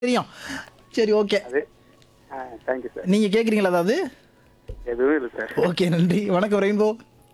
தெரியும் சரி ஓகே அது ஆ தேங்க்யூ சார் நீங்க கேக்குறீங்களா அதாவது எதுவும் இல்லை சார் ஓகே நன்றி வணக்கம் ரெயின்போ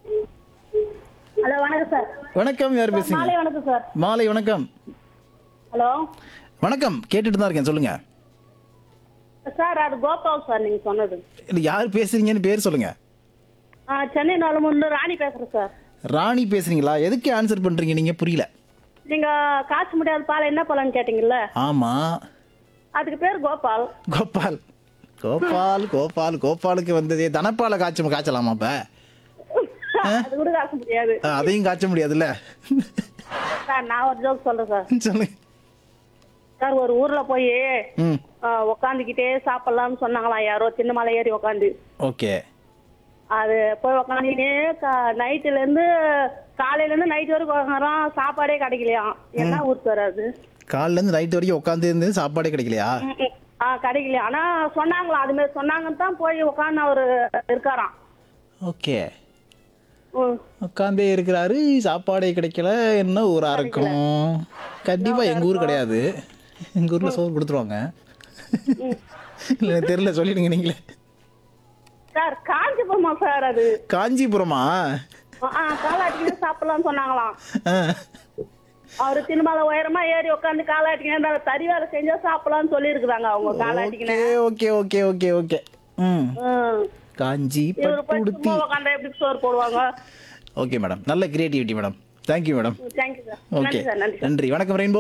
ஹலோ வணக்கம் சார் வணக்கம் யார் மாலை பேசுறீங்க வணக்கம் சார் மாலை வணக்கம் ஹலோ வணக்கம் கேட்டுட்டு தான் இருக்கேன் சொல்லுங்க சார் அது கோபால் சார் நீங்க சொன்னது இல்ல யார் பேசுறீங்கன்னு பேர் சொல்லுங்க ஆ, சென்னை நாலுமுண்டு ராணி பேசுறேன் சார் ராணி பேசுறீங்களா எதுக்கு ஆன்சர் பண்றீங்க நீங்க புரியல நீங்க காய்ச்ச முடியாத பால் என்ன பழம்னு கேட்டீங்கல்ல ஆமா அதுக்கு பேர் கோபால் கோபால் கோபால் கோபால் கோபாலுக்கு வந்ததே தனப்பால காய்ச்ச காய்ச்சலாமா அப்ப அது கூட காய்ச்ச முடியாது ஆ, அதையும் காய்ச்ச முடியாதுல்ல சார் நான் ஒரு ஜோக் சொல்றேன் சார் சொல்லுங்க சார் ஒரு ஊர்ல போய் ம் உக்காந்துக்கிட்டே சாப்பிடலாம்னு சொன்னாங்களாம் யாரோ சின்ன மலை ஏறி உக்காந்து ஓகே அது போய் உக்காந்துக்கிட்டே நைட்டுல இருந்து காலையில இருந்து நைட் வரைக்கும் உக்காந்துறோம் சாப்பாடே கிடைக்கலையாம் என்ன ஊர் சார் அது காலைல இருந்து நைட் வரைக்கும் உட்காந்து இருந்து சாப்பாடே கிடைக்கலையா ம், ம். ஆ கிடைக்கல ஆனா சொன்னாங்களா அது மாதிரி சொன்னாங்கன்னு தான் போய் உட்காந்து அவரு இருக்காராம் ஓகே ம். உட்காந்தே இருக்கிறாரு சாப்பாடே கிடைக்கல என்ன ஊரா இருக்கும் கண்டிப்பா எங்க ஊர் கிடையாது எங்க ஊர்ல சோறு கொடுத்துருவாங்க இல்ல எனக்கு தெரியல சொல்லிடுங்க நீங்களே சார் காஞ்சிபுரமா சார் அது காஞ்சிபுரமா ஆ காலாட்டிக்கிட்டு சாப்பிடலாம்னு சொன்னாங்களாம் ஆ. அவரு திருமலை உயரமா ஏறி உட்காந்து காலாட்டிக்கிட்டு அந்த தறி வேலை செஞ்சா சாப்பிடலாம்னு சொல்லி இருக்கிறாங்க அவங்க காலாட்டிக்கின்னு okay okay okay okay okay ம் ம். காஞ்சி இவரு போய் பட்டுடுத்தி சும்மா உட்காந்தா எப்படி சோறு போடுவாங்க ஓகே மேடம் நல்ல creativity madam thank you madam thank you sir okay நன்றி சார் நன்றி சார் நன்றி வணக்கம் ரெயின்போ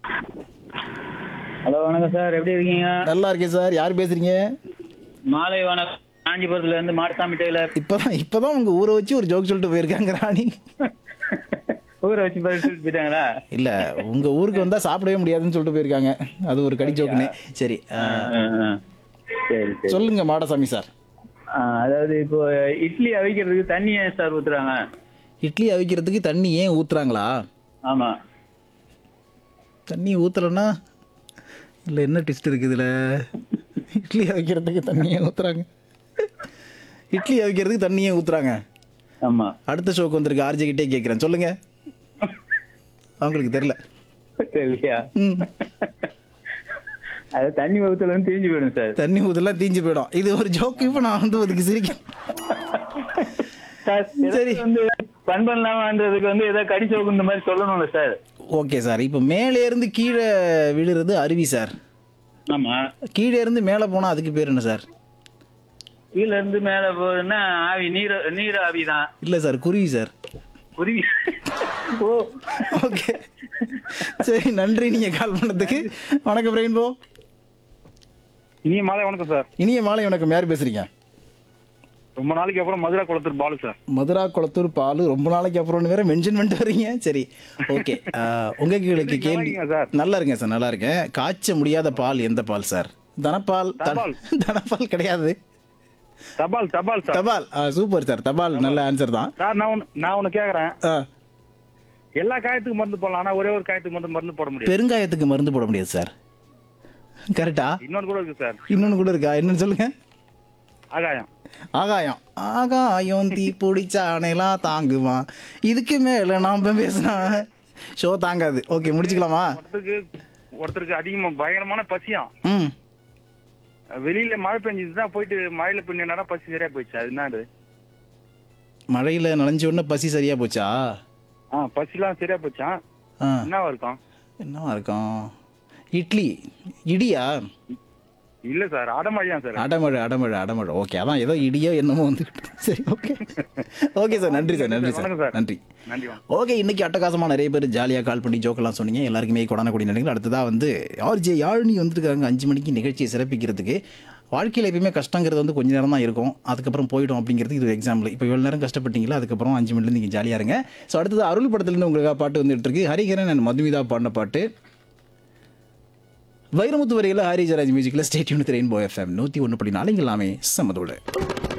ஹலோ வணக்கம் சார் எப்படி இருக்கீங்க நல்லா இருக்கேன் சார் யார் பேசுறீங்க மாலை வணக்கம் காஞ்சிபுரத்துல இருந்து மாடசாமி டெய்லர் இப்பதான் இப்பதான் உங்க ஊரை வச்சு ஒரு ஜோக் சொல்லிட்டு போயிருக்காங்க ராணி ஊரை வச்சு சொல்லிட்டு போயிட்டாங்களா இல்ல உங்க ஊருக்கு வந்தா சாப்பிடவே முடியாதுன்னு சொல்லிட்டு போயிருக்காங்க அது ஒரு கடி ஜோக்குன்னு சரி ஆ, ஆ, ஆ. சரி சரி சொல்லுங்க மாடசாமி சார் ஆ, அதாவது இப்போ இட்லி அவிக்கிறதுக்கு தண்ணி ஏன் சார் ஊத்துறாங்க இட்லி அவிக்கிறதுக்கு தண்ணி ஏன் ஊத்துறாங்களா ஆமா தண்ணி ஊத்தலன்னா இல்ல என்ன ட்விஸ்ட் இருக்கு இதுல இட்லி அவிக்கிறதுக்கு தண்ணி ஏன் ஊத்துறாங்க இட்லி அவிக்கிறதுக்கு தண்ணி ஏன் ஊத்துறாங்க ஆமா அடுத்த ஷோக்கு வந்திருக்கு ஆர்ஜி கிட்டே கேட்கிறேன் சொல்லுங்க அவங்களுக்கு தெரியல சரியா ம். அது தண்ணி ஊத்துல வந்து தீஞ்சு போயிடும் சார் தண்ணி ஊத்தலாம் தீஞ்சு போயிடும் இது ஒரு ஜோக்கு இப்ப நான் வந்து அதுக்கு சிரிக்கிறேன் சார் சரி. சரி வந்து பண் பண்ணலாமான்றதுக்கு வந்து ஏதாவது கடி சோக்கு இந்த மாதிரி சொல்லணும்ல சார் ஓகே சார் இப்போ மேலே இருந்து கீழே விழுறது அருவி சார் ஆமா கீழே இருந்து மேலே போனா அதுக்கு பேர் என்ன சார் கீழ இருந்து மேல போகுதுன்னா ஆவி நீர் நீர் ஆவி தான் இல்ல சார் குருவி சார் குருவி ஓ ஓகே சரி நன்றி நீங்க கால் பண்ணதுக்கு வணக்கம் ரெயின்போ இனிய மாலை வணக்கம் சார் இனிய மாலை வணக்கம் யார் பேசுறீங்க ரொம்ப நாளைக்கு அப்புறம் மதுரா குளத்தூர் பாலு சார் மதுரா குளத்தூர் பாலு ரொம்ப நாளைக்கு அப்புறம் வேற மென்ஷன் பண்ணிட்டு வர்றீங்க சரி ஓகே உங்களுக்கு கேள்வி இருக்கீங்க சார். நல்லா இருக்கேன் சார் நல்லா இருக்கேன் காய்ச்ச முடியாத பால் எந்த பால் சார் தனப்பால் த- தபால். தனப்பால் கிடையாது தபால் தபால் சார் தபால் ஆ, சூப்பர் சார் தபால் நல்ல ஆன்சர் தான் சார் நான் ஒண்ணு நான் ஒண்ணு கேக்குறேன் ஆ, எல்லா காயத்துக்கும் மருந்து போடலாம் ஆனா ஒரே ஒரு காயத்துக்கு மட்டும் மருந்து போட முடியாது பெருங்காயத்துக்கு மருந்து போட முடியாது சார் கரெக்டா இன்னொன்று கூட இருக்கு சார் இன்னொன்னு கூட இருக்கா என்னன்னு சொல்லுங்க ஆகாயம் ஆகாயம் ஆகாயம் தீ பிடிச்சானெல்லாம் தாங்குவான் இதுக்கு மேல நாம பேசினா ஷோ தாங்காது ஓகே முடிச்சுக்கலாமா ஒருத்தருக்கு ஒருத்தருக்கு அதிகமா பயங்கரமான பசியாம் ம் வெளியில மழை பெஞ்சதுதான் போயிட்டு மழையில பின்னா பசி சரியா போயிடுச்சு அது என்னது மழையில நனைஞ்ச உடனே பசி சரியா போச்சா ஆ பசிலாம் சரியா போச்சான் ஆ என்னவா இருக்கும் என்னவா இருக்கும் இட்லி இடியா இல்ல சார் அடமழையா சார் அடமழை அடமழை அடமழை ஓகே அதான் ஏதோ இடியோ என்னமோ வந்து சரி ஓகே ஓகே சார் நன்றி சார் நன்றி சார் வணக்கம் சார். நன்றி நன்றி வணக்கம். ஓகே இன்னைக்கு அட்டகாசமா நிறைய பேர் ஜாலியாக கால் பண்ணி ஜோக்கெல்லாம் சொன்னீங்க எல்லாருக்குமே கொடானக்கூடிய நினைகள் அடுத்ததாக வந்து ஆர்ஜே யாழினி வந்துருக்காங்க அஞ்சு மணிக்கு நிகழ்ச்சியை சிறப்பிக்கிறதுக்கு வாழ்க்கையில் எப்பயுமே கஷ்டங்கிறது வந்து கொஞ்ச நேரம் தான் இருக்கும் அதுக்கப்புறம் போயிடும் அப்படிங்கிறது இது எக்ஸாம்பிள் இப்போ இவ்வளோ நேரம் கஷ்டப்பட்டீங்களா அதுக்கப்புறம் அஞ்சு மணிலேருந்து நீங்கள் ஜாலியாக இருங்க ஸோ அடுத்தது அருள் படத்துலேருந்து உங்களுக்காக பாட்டு வந்துட்டு இருக்கு ஹரிஹரன் அண்ட் மதுமிதா பாடின பாட்டு வைரமுத்து வரையில் ஹரி ஜராஜ் மியூசிக்கில் ஸ்டேட்யூன் ரெயின்போ எஃப்எம் நூற்றி ஒன்று படி நாளைங்க எல்லாமே சமதோடு